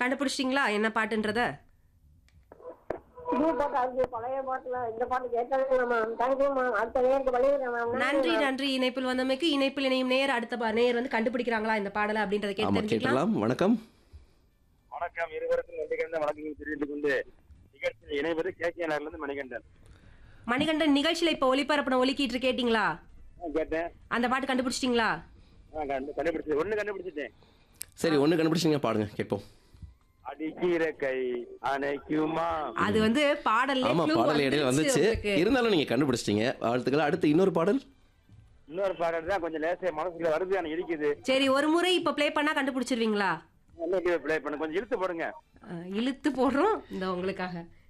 கண்டுபிடிச்சிட்டீங்களா என்ன பாட்டுன்றத புது பாட்டு அது பழைய பாட்டுல இந்த பாட்டு கேட்கவே மேம் தேங்க்யூ மேம் அடுத்த நேருக்கு வழிவிடுறேன் மேம் நன்றி நன்றி இணைப்பில் வந்தமைக்கு இணைப்பில் இணையும் நேர் அடுத்த பா- நேர் வந்து கண்டுபிடிக்கிறாங்களா இந்த பாடலை அப்படின்றத கேட்டு ஆமா தெரிஞ்சுக்கலாம் கேட்டலாம் வணக்கம் வணக்கம் இருவருக்கும் நன்றிகண்ட வணக்கங்கள் தெரிவித்துக் கொண்டு நிகழ்ச்சியில் இணைவது கே கே இருந்து மணிகண்டன் மணிகண்டன் நிகழ்ச்சியில இப்ப ஒளிபரப்புன ஒலிக்கிட்டு கேட்டீங்களா ஆ, கேட்டேன் அந்த பாட்டு கண்டுபிடிச்சிட்டீங்களா ஆ, கண்டு- கண்டுபிடிச்சது ஒண்ணு கண்டுபிடிச்சிட்டேன் சரி ஒன்று கண்டுபிடிச்சிங்க பாடுங்க கேட்போம் அடிக்கிற கை அணைக்குமா அது வந்து பாடல்ல ஆமா clue பாடல் இடையில வந்துச்சு உங்களுக்கு. இருந்தாலும் நீங்க கண்டுபிடிச்சிட்டீங்க வாழ்த்துக்கள் அடுத்து இன்னொரு பாடல் இன்னொரு பாடல் தான் கொஞ்சம் லேசா மனசுல வருது எனக்கு இருக்குது சரி ஒரு முறை இப்ப ப்ளே பண்ணா கண்டுபிடிச்சிருவீங்களா ப்ளே பண்ண கொஞ்சம் இழுத்து போடுங்க அஹ், இழுத்து போடுறோம் இந்த உங்களுக்காக